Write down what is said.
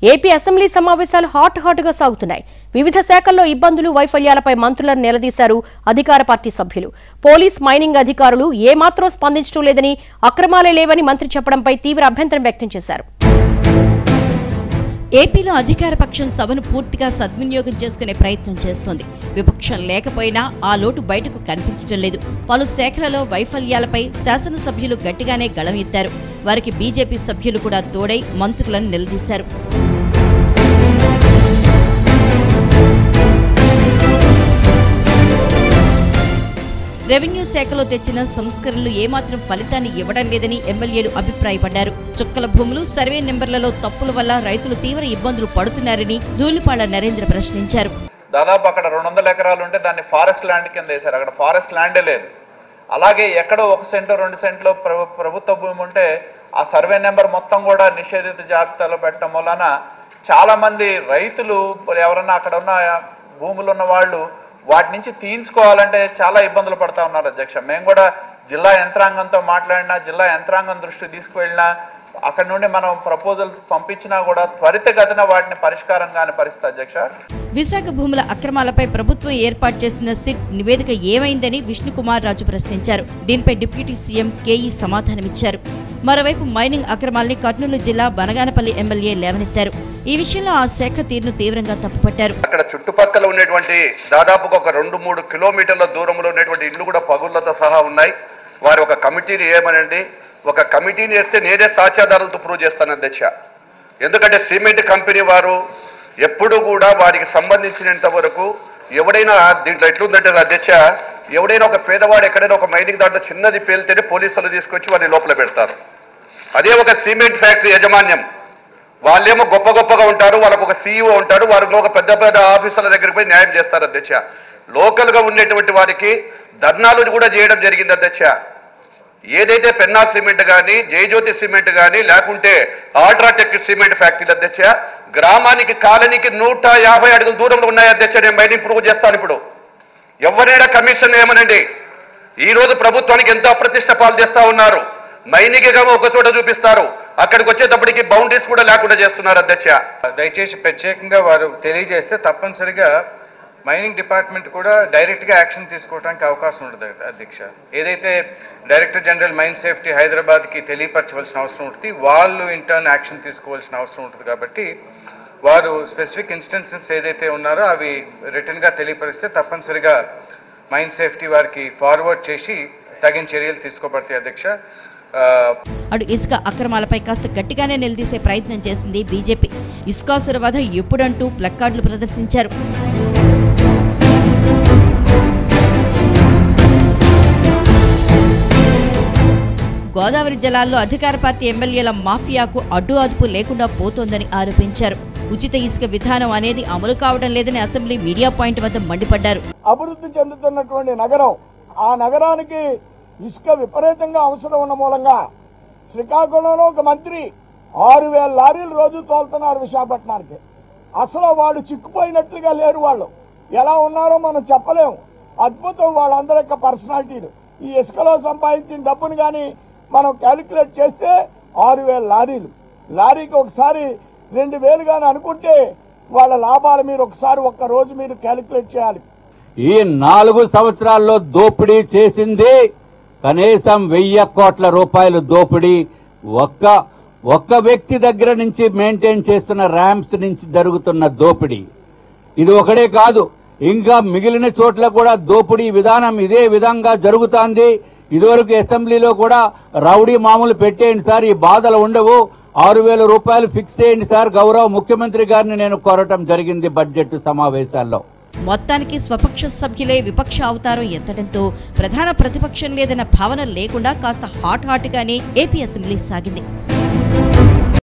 AP assembly సమావేశాలు hot hot గా సాగుతున్నాయి వివిధ శాఖల్లో ఇబ్బందులు వైఫల్యాలపై మంత్రులను నిలదీశారు అధికార పార్టీ సభ్యులు పోలీస్ మైనింగ్ అధికారులు ఏమాత్రం స్పందించడం లేదని అక్రమాలే లేవని మంత్రి చెప్పడంపై తీవ్ర అభ్యంతరం వ్యక్తం చేశారు ఏపీలో అధికార పక్షం సభను పూర్తిగా సద్వినియోగం చేసుకునే ప్రయత్నం చేస్తోంది విపక్షం లేకపోయినా ఆ లోటు బయటకు కనిపించడం లేదు పలు శాఖలలో వైఫల్యాలపై శాసనసభ్యులు గట్టిగానే గళం ఎత్తారు వారికి బీజేపీ సభ్యులు కూడా తోడై మంత్రులను నిలదీశారు రెవెన్యూ శాఖలో తెచ్చిన సంస్కరణలు ఏమాత్రం ఫలితాన్ని ఇవ్వడం లేదని ఎమ్మెల్యేలు అభిప్రాయపడ్డారు చుక్కల భూములు సర్వే నెంబర్లలో తప్పుల వల్ల రైతులు తీవ్ర ఇబ్బందులు పడుతున్నారని ధూళిపాళ్ల నరేంద్ర ప్రశ్నించారు దాదాపు అక్కడ రెండు వందల ఎకరాలు ఉంటే దాన్ని ఫారెస్ట్ ల్యాండ్ కింద వేశారు అక్కడ ఫారెస్ట్ ల్యాండే లేదు అలాగే ఎక్కడో ఒక సెంటు రెండు సెంట్లో ప్రభు ప్రభుత్వ భూమి ఉంటే ఆ సర్వే నెంబర్ మొత్తం కూడా నిషేధిత జాబితాలో పెట్టడం వలన చాలా మంది రైతులు ఎవరన్నా అక్కడ ఉన్న భూములు ఉన్న వాళ్ళు వాటి నుంచి తీయించుకోవాలంటే చాలా ఇబ్బందులు పడతా ఉన్నారు అధ్యక్ష మేము కూడా జిల్లా యంత్రాంగంతో మాట్లాడినా జిల్లా యంత్రాంగం దృష్టి తీసుకువెళ్ళినా అక్కడ నుండి మనం ప్రపోజల్స్ పంపించినా కూడా త్వరితగతిన వాటిని పరిష్కారం కాని పరిస్థితి అధ్యక్ష విశాఖ భూముల అక్రమాలపై ప్రభుత్వం ఏర్పాటు చేసిన సిట్ నివేదిక ఏమైందని విష్ణుకుమార్ రాజు ప్రశ్నించారు దీనిపై డిప్యూటీ సీఎం కేఈ సమాధానమిచ్చారు మరోవైపు మైనింగ్ అక్రమాల్ని కర్నూలు జిల్లా బనగానపల్లి ఎమ్మెల్యే లేవనెత్తారు ఈ విషయంలో ఆ శాఖ తీరును తీవ్రంగా తప్పుపట్టారు అక్కడ చుట్టుపక్కల ఉన్నటువంటి దాదాపుగా ఒక రెండు మూడు కిలోమీటర్ల దూరంలో ఉన్నటువంటి ఇల్లు కూడా పగుళ్లతో సహా ఉన్నాయి వారి ఒక కమిటీని ఏమనండి ఒక కమిటీని వేస్తే నేనే సాక్ష్యాధారాలతో ప్రూవ్ చేస్తాను అధ్యక్ష ఎందుకంటే సిమెంట్ కంపెనీ వారు ఎప్పుడు కూడా వారికి సంబంధించినంత వరకు ఎవడైనా దీంట్లో ఎట్లుందంటే అధ్యక్ష ఎవడైనా ఒక పేదవాడు ఎక్కడైనా ఒక మైనింగ్ దాంట్లో చిన్నది పేలితేనే పోలీసులు తీసుకొచ్చి వారిని లోపల పెడతారు అదే ఒక సిమెంట్ ఫ్యాక్టరీ యాజమాన్యం వాళ్ళేమో గొప్ప గొప్పగా ఉంటారు వాళ్ళకు ఒక సీఈఓ ఉంటాడు వారు ఒక పెద్ద పెద్ద ఆఫీసర్ల దగ్గరికి పోయి న్యాయం చేస్తారు అధ్యక్ష లోకల్ గా ఉన్నటువంటి వారికి ధర్నాలు కూడా చేయడం జరిగింది అధ్యక్ష ఏదైతే పెన్నా సిమెంట్ కానీ జయజ్యోతి సిమెంట్ కానీ లేకుంటే ఆల్ట్రాటెక్ సిమెంట్ ఫ్యాక్టరీలు అధ్యక్ష గ్రామానికి కాలనీకి నూట యాభై అడుగుల దూరంలో ఉన్నాయి అధ్యక్ష నేను మైనింగ్ ప్రూవ్ చేస్తాను ఇప్పుడు ఎవరైనా కమిషన్ ఏమనండి ఈ రోజు ప్రభుత్వానికి ఎంతో అప్రతిష్ట పాలు చేస్తా ఉన్నారు మైనింగ్ ఏమో ఒక చోట చూపిస్తారు అక్కడికి వచ్చేటప్పటికి బౌండరీస్ కూడా లేకుండా చేస్తున్నారు అధ్యక్ష దయచేసి ప్రత్యేకంగా వారు తెలియజేస్తే తప్పనిసరిగా మైనింగ్ డిపార్ట్మెంట్ కూడా డైరెక్ట్గా యాక్షన్ తీసుకోవడానికి అవకాశం ఉండదు అధ్యక్ష ఏదైతే డైరెక్టర్ జనరల్ మైన్ సేఫ్టీ హైదరాబాద్కి తెలియపరచవలసిన అవసరం ఉంటుంది వాళ్ళు ఇంటర్న్ యాక్షన్ తీసుకోవాల్సిన అవసరం ఉంటుంది కాబట్టి వారు స్పెసిఫిక్ ఇన్స్టెన్సెస్ ఏదైతే ఉన్నారో అవి రిటర్న్గా తెలియపరిస్తే తప్పనిసరిగా మైన్ సేఫ్టీ వారికి ఫార్వర్డ్ చేసి తగిన చర్యలు తీసుకోబడతాయి అధ్యక్ష ఆ, అటు ఇసుక అక్రమాలపై కాస్త గట్టిగానే నిలదీసే ప్రయత్నం చేసింది బీజేపీ ఇసుకాసుర వధ ఎప్పుడంటూ ప్లక్కార్డులు ప్రదర్శించారు గోదావరి జలాల్లో అధికార పార్టీ ఎమ్మెల్యేల మాఫియాకు అడ్డు అదుపు లేకుండా పోతోందని ఆరోపించారు ఉచిత ఇసుక విధానం అనేది అమలు కావడం లేదని అసెంబ్లీ మీడియా పాయింట్ వద్ద మండిపడ్డారు అభివృద్ధి చెందుతున్నటువంటి నగరం ఆ నగరానికి ఇసుక విపరీతంగా అవసరం ఉన్న మూలంగా శ్రీకాకుళంలో ఒక మంత్రి ఆరు వేల లారీలు రోజు తోలుతున్నారు విశాఖపట్నానికి అసలు వాడు చిక్కుపోయినట్లుగా లేరు వాళ్ళు ఎలా ఉన్నారో మనం చెప్పలేము అద్భుతం వాళ్ళందరి యొక్క పర్సనాలిటీలు ఈ ఇసుకలో సంపాదించిన డబ్బును కానీ మనం క్యాలిక్యులేట్ చేస్తే ఆరు వేల లారీలు లారీకి ఒకసారి రెండు వేలు కానీ అనుకుంటే వాళ్ళ లాభాలు మీరు ఒకసారి ఒక్క రోజు మీరు క్యాలిక్యులేట్ చేయాలి ఈ నాలుగు సంవత్సరాల్లో దోపిడీ చేసింది కనీసం వెయ్యి కోట్ల రూపాయలు దోపిడీ ఒక్క ఒక్క వ్యక్తి దగ్గర నుంచి మెయింటైన్ చేస్తున్న ర్యాంప్స్ నుంచి జరుగుతున్న దోపిడీ ఇది ఒకడే కాదు ఇంకా మిగిలిన చోట్ల కూడా దోపిడీ విధానం ఇదే విధంగా జరుగుతోంది ఇదివరకు అసెంబ్లీలో కూడా రౌడీ మామూలు పెట్టేయండి సార్ ఈ బాధలు ఉండవు ఆరు వేల రూపాయలు ఫిక్స్ చేయండి సార్ గౌరవ ముఖ్యమంత్రి గారిని నేను కోరటం జరిగింది బడ్జెట్ సమావేశాల్లో మొత్తానికి స్వపక్ష సభ్యులే విపక్ష అవతారం ఎత్తడంతో ప్రధాన ప్రతిపక్షం లేదన్న భావన లేకుండా కాస్త హాట్ హాట్ గానే ఏపీ అసెంబ్లీ సాగింది